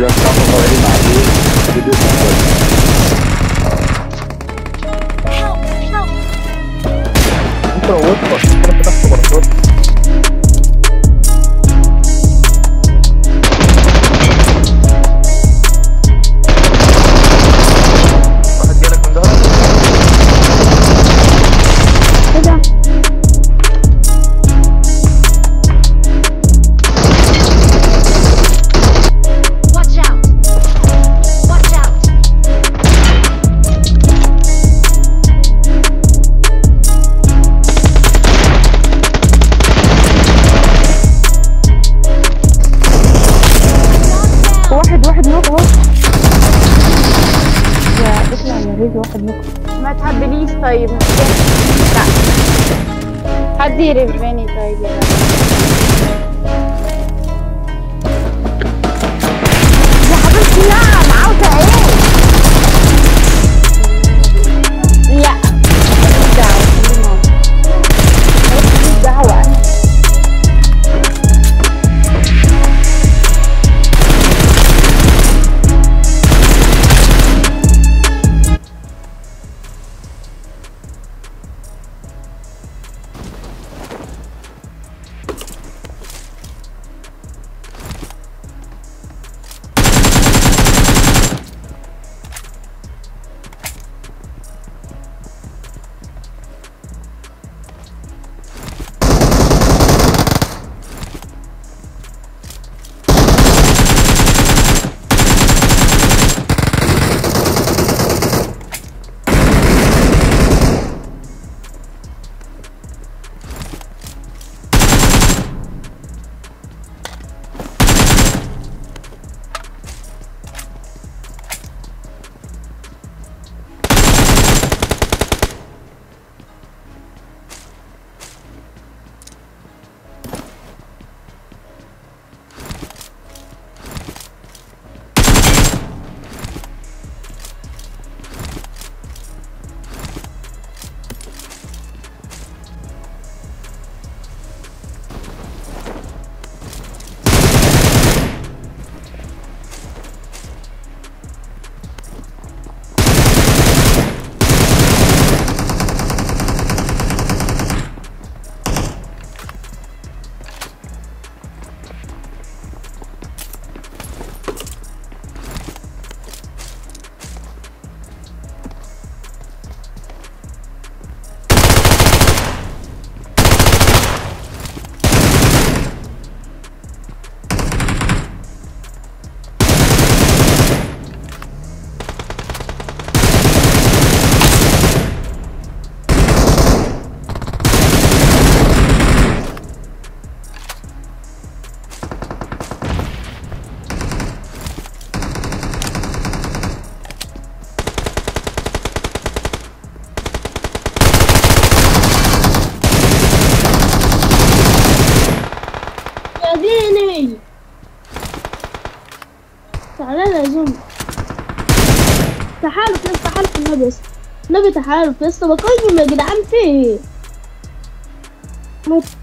دلوقتي عمرو قايل معايير فيديو Help! Help! انت لو وصلت انت فتحت بركات واحد جالك من ظهرك ايه ده Watch out! Watch out! واحد واحد نوك اهو يا اطلع يا ريت واحد نوك ما تهبليش طيب لا حد يرفعني طيب يا يا حبيبتي نعم عاوزه ايه لا ماليش دعوة خلينا ماليش دعوه انا يا ديني تعالى يا زوم تحالف يا اسطى تحالف النبي يا اسطى نبي تحالف يا اسطى بقيم يا جدعان في ايه ما-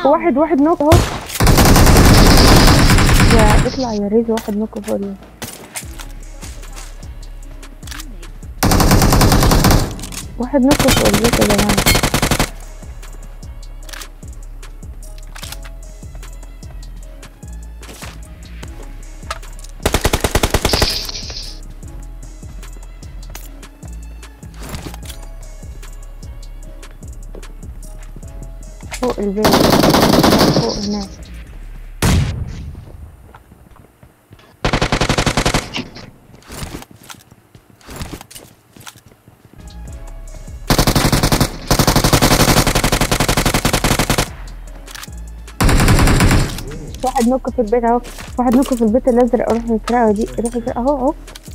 down. واحد واحد نوك اهو يا اطلع يا ريز واحد نوك فوق ال- واحد نوك فوق البيت يا جماعة فوق البيت فوق هناك واحد نوك في البيت اهو واحد نوك في البيت الازرق روح يسرقه دي روح يسرقه اهو اهو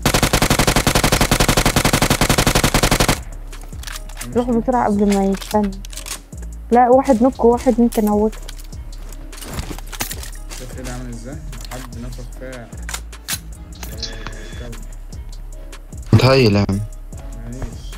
روح بسرعة قبل ما يستنى لا واحد نوك وواحد ممكن اوته شوف ايه ده عامل ازاي حد نفخ فيها آه، كلب متهيل يا عم ماليش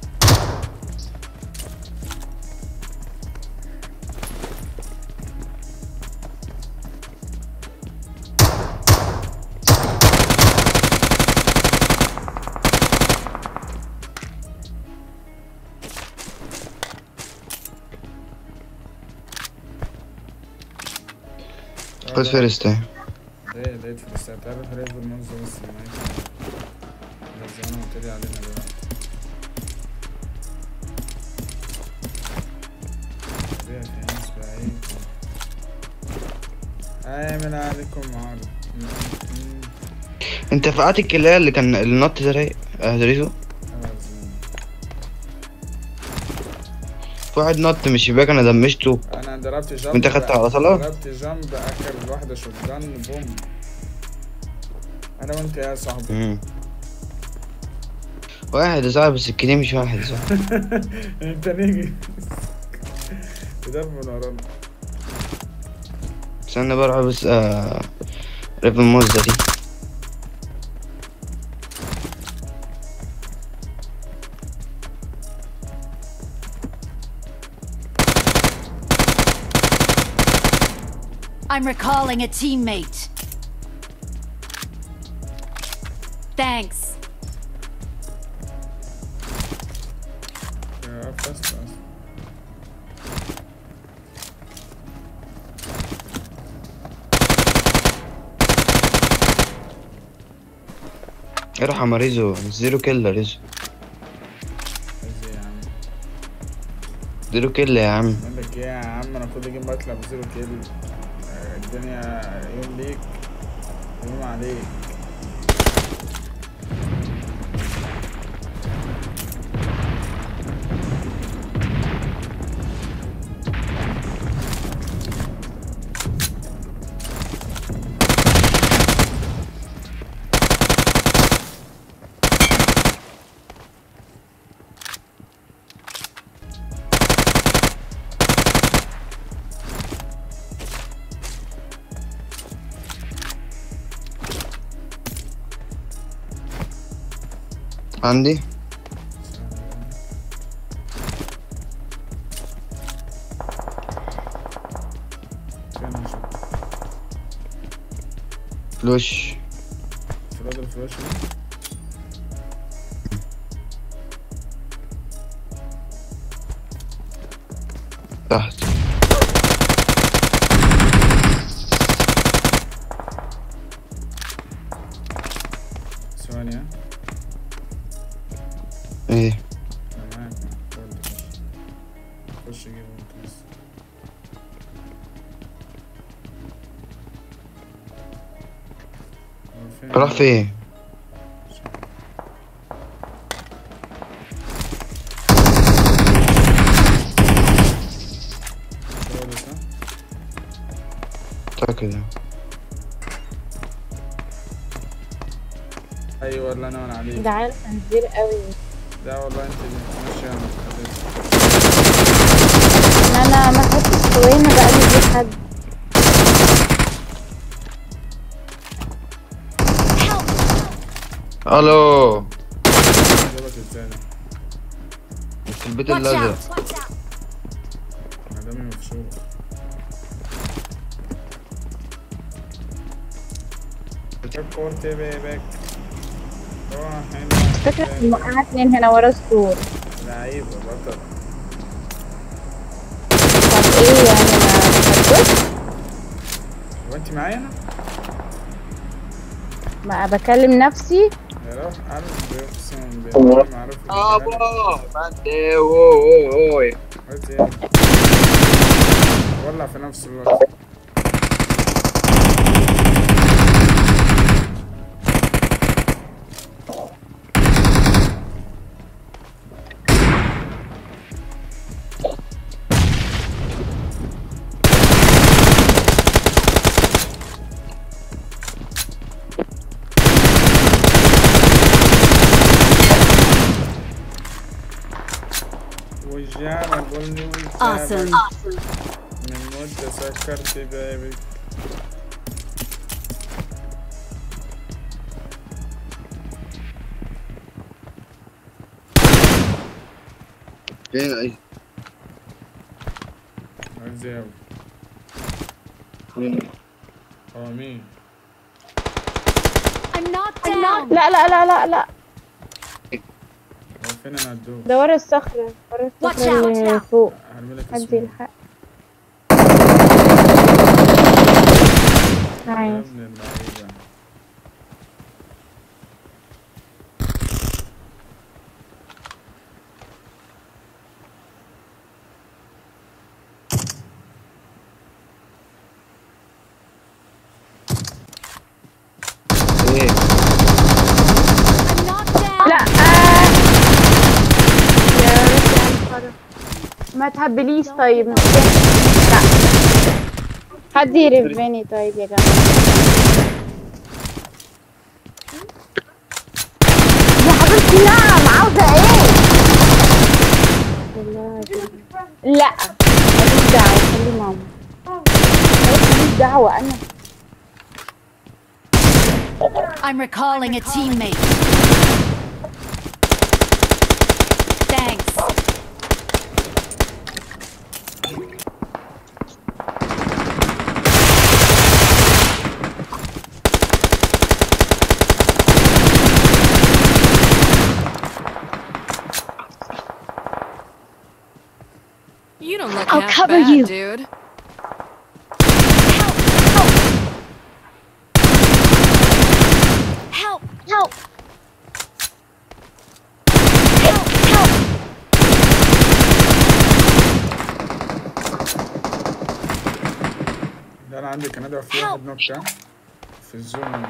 خد فيرست اهي. ليه لقيت في الاستاد تعرف ليه بالمنظر بس معاك بس انا قلت لي علينا بقى بيع في ناس بعيد آمن عليكم عارف انت فقعت الكلاية اللي كان النط ده رايق اه دريتو في واحد نط من الشباك انا دمشته انا ضربت جامب وانت خدت على صلاة؟ ضربت جامب اخر واحدة شوتجان بوم انا وانت يا صاحبي مم. واحد صاحب السكينة مش واحد صاحب انت نيجي تدب من ورانا استنى بروح بس آه ريف الموزة دي I'm recalling a teammate. Thanks. يا فاست فاست اروح يا ماريزو زيرو كيل يا ريزو ازاي يا عم زيرو كيل يا عم بقول لك ايه يا عم انا كل جيم بطلع بزيرو كيل آه، الدنيا يوم ليك يوم عليك عندي فين نشوف فلوش فراد الفلاش دي تحت ثواني ها ايه انا معاك يلا خش خش جيب انت بس هو فين؟ راح فين خالص ها كده ايوه اللي انا وانا عليك ده عارف كبير قوي لا والله انت اللي ماشي انا ان انا ما خدتش كوينه بقى لي دي حد الو جابك ازاي ده؟ في البيت Watch الازرق out! Watch out! ما دامي مفشوخ الكورت بيبك روح فكرة هنا إن وقعت اتنين هنا ورا السور لعيبة بطل طب ايه يعني ما تحبوش وانت معايا هنا؟ ما بكلم نفسي يا روح عارف بيقسم بالله معروف ابو مانتي اوي اوي قلت ايه ولع في نفس الوقت والجامع قولي والجامع Awesome. من مدة سكرت بيبي فين اي عزيز فين هو مين؟ I'm knocked down. لا لا لا لا لا هو فين انا هدوه؟ ده ورا الصخرة ورا Watch الصخرة out, اللي watch out. فوق هرميلك حد اسمه يلحق يا نايس ابن اللعيبة ايه I'm knocked down. لا آه. يا رب يا ما تهبليش طيب لا حد يرفني طيب يا جماعة يا حبيبتي نعم عاوزة ايه والله لا ماليش دعوة خلي ماما ماليش دعوة انا I'm recalling a teammate. Thanks. You don't look I'll half cover bad, you. dude. Help! Help! Help! Help! ده انا عندي كندا وفي واحد نوكا في الزون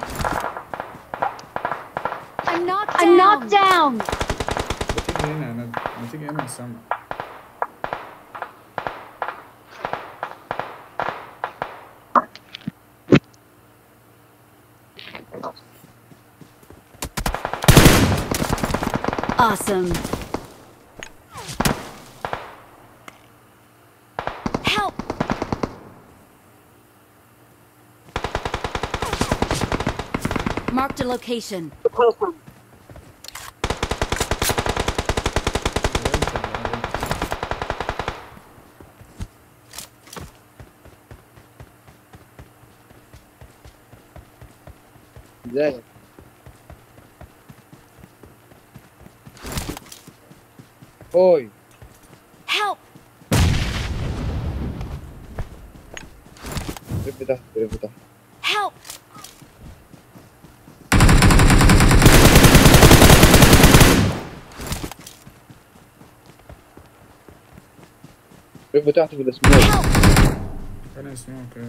I'm knocked I'm knocked down. تيجي هنا يا ندى ما تيجي هنا نسمع Awesome. Help! Marked a location. ازاي اوي Help! رف تحت رف تحت Help! رف تحت في السموك Help! انا اسمه كده